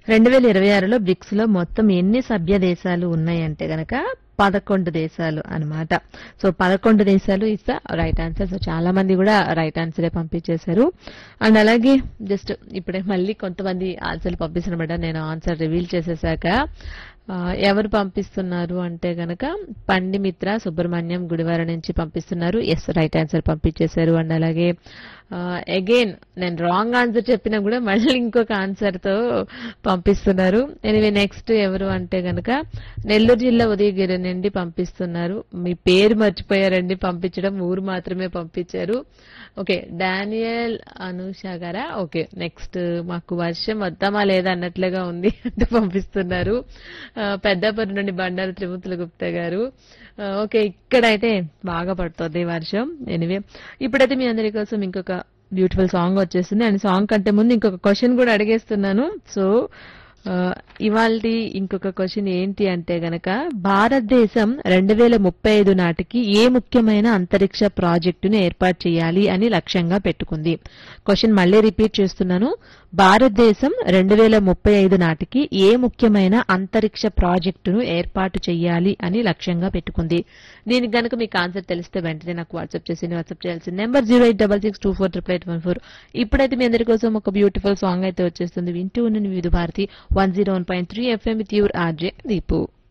రెండు వేల ఇరవై ఆరులో బ్రిక్స్ లో మొత్తం ఎన్ని సభ్య దేశాలు ఉన్నాయంటే గనక పదకొండు దేశాలు అన్నమాట సో పదకొండు దేశాలు is the right answer so చాలా మంది కూడా రైట్ ఆన్సరే పంపించేశారు అండ్ అలాగే జస్ట్ ఇప్పుడే మళ్ళీ కొంతమంది ఆన్సర్లు పంపిస్తున్నమాట నేను ఆన్సర్ రివీల్ చేసేసాక ఆ, ఎవరు పంపిస్తున్నారు అంటే గనక పండిమిత్ర సుబ్రహ్మణ్యం గుడివార నుంచి పంపిస్తున్నారు ఎస్ రైట్ ఆన్సర్ పంపించేశారు అండ్ అలాగే అగైన్ నేను రాంగ్ ఆన్సర్ చెప్పినా కూడా మళ్ళీ ఇంకొక ఆన్సర్ తో పంపిస్తున్నారు ఎనివే నెక్స్ట్ ఎవరు అంటే గనక నెల్లూరు జిల్లా ఉదయగిరి నుండి పంపిస్తున్నారు మీ పేరు మర్చిపోయారండి పంపించడం ఊరు మాత్రమే పంపించారు ఓకే డానియల్ అనూష గారా ఓకే నెక్స్ట్ మాకు వర్షం వద్దామా లేదా అన్నట్లుగా ఉంది అంటే పంపిస్తున్నారు ఆ, పెద్దాపురం నుండి బండారు త్రిమూర్తుల గుప్తా గారు ఆ, ఓకే ఇక్కడైతే బాగా పడుతుంది వర్షం ఎనివే ఇప్పుడైతే మీ అందరి కోసం ఇంకొక బ్యూటిఫుల్ సాంగ్ వచ్చేస్తుంది అండ్ సాంగ్ కంటే ముందు ఇంకొక క్వశ్చన్ కూడా అడిగేస్తున్నాను సో ఇవాళ ఇంకొక క్వశ్చన్ ఏంటి అంటే గనక భారతదేశం రెండు వేల ముప్పై ఐదు నాటికి ఏ ముఖ్యమైన అంతరిక్ష ప్రాజెక్టును ఏర్పాటు చేయాలి అని లక్ష్యంగా పెట్టుకుంది క్వశ్చన్ మళ్ళీ రిపీట్ చేస్తున్నాను భారతదేశం రెండు వేల ముప్పై ఐదు నాటికి ఏ ముఖ్యమైన అంతరిక్ష ప్రాజెక్టును ఏర్పాటు చేయాలి అని లక్ష్యంగా పెట్టుకుంది దీనికి గనుక మీకు ఆన్సర్ తెలిస్తే వెంటనే నాకు వాట్సాప్ చేసి వాట్సాప్ చేయాల్సిన number zero eight double six two four triple eight one four ఇప్పుడైతే మీ అందరి కోసం ఒక బ్యూటిఫుల్ సాంగ్ అయితే వచ్చేస్తుంది వింటూ ఉన్న Vividh Bharati one zero one point three FM with your RJ Deepu